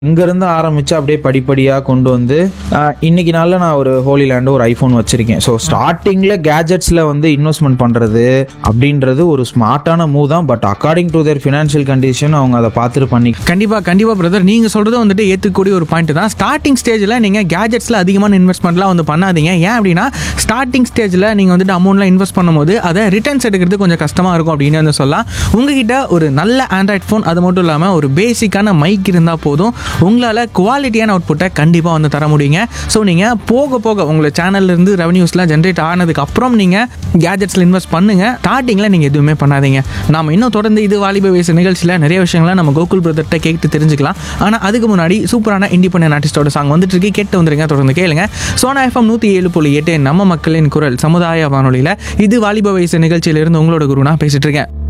இங்கேருந்து ஆரம்பித்து அப்படியே படிப்படியாக கொண்டு வந்து ஆஹ், இன்னைக்கு நாளில் நான் ஒரு ஹோலி லேண்டு ஒரு ஐஃபோன் வச்சுருக்கேன் ஸோ ஸ்டார்டிங்கில் கேஜெட்ஸில் வந்து இன்வெஸ்ட்மெண்ட் பண்ணுறது அப்படின்றது ஒரு ஸ்மார்ட்டான மூவ் தான் but according to their financial condition அவங்க அதை பார்த்துட்டு பண்ணி கண்டிப்பா கண்டிப்பா பிரதர் நீங்க சொல்றது வந்துட்டு ஏத்துக்கூடிய ஒரு பாயிண்ட் தான் ஸ்டார்டிங் ஸ்டேஜ்ல நீங்க கேஜெட்ஸ்ல அதிகமான இன்வெஸ்ட்மெண்ட்லாம் வந்து பண்ணாதீங்க ஏன் அப்படின்னா ஸ்டார்டிங் ஸ்டேஜ்ல நீங்க வந்துட்டு அமௌண்ட்லாம் இன்வெஸ்ட் பண்ணும்போது அதை ரிட்டர்ன்ஸ் எடுக்கிறது கொஞ்சம் கஷ்டமா இருக்கும் அப்படின்னு வந்து சொல்லலாம் உங்ககிட்ட ஒரு நல்ல ஆண்ட்ராய்ட் ஃபோன் அது மட்டும் இல்லாமல் ஒரு பேசிக்கான மைக் இருந்தால் போதும் உங்களால் குவாலிட்டியான அவுட்புட்டை கண்டிப்பாக வந்து தர முடியுங்க ஸோ நீங்கள் போக போக உங்களை சேனல்லேருந்து ரெவன்யூஸ்லாம் ஜென்ரேட் ஆனதுக்கு அப்புறம் நீங்கள் கேஜெட்ஸில் இன்வெஸ்ட் பண்ணுங்க ஸ்டார்டிங்கில் நீங்கள் எதுவுமே பண்ணாதீங்க நாம இன்னும் தொடர்ந்து இது வாலிப வயசு நிகழ்ச்சியில் நிறைய விஷயங்களை நம்ம கோகுல் பிரதர்கிட்ட கேட்டு தெரிஞ்சுக்கலாம் ஆனால் அதுக்கு முன்னாடி சூப்பரான இண்டிபெண்டன்ட் ஆர்டிஸ்டோட சாங் வந்துட்டு இருக்கு கேட்டு வந்துருங்க தொடர்ந்து கேளுங்க சோனா எஃப்எம் நூற்றி ஏழு புள்ளி எட்டு நம்ம மக்களின் குரல் சமுதாய வானொலியில் இது வாலிப வயசு நிகழ்ச்சியிலிருந்து உங்களோட குரு நான் பேசிட்டு இருக்கேன்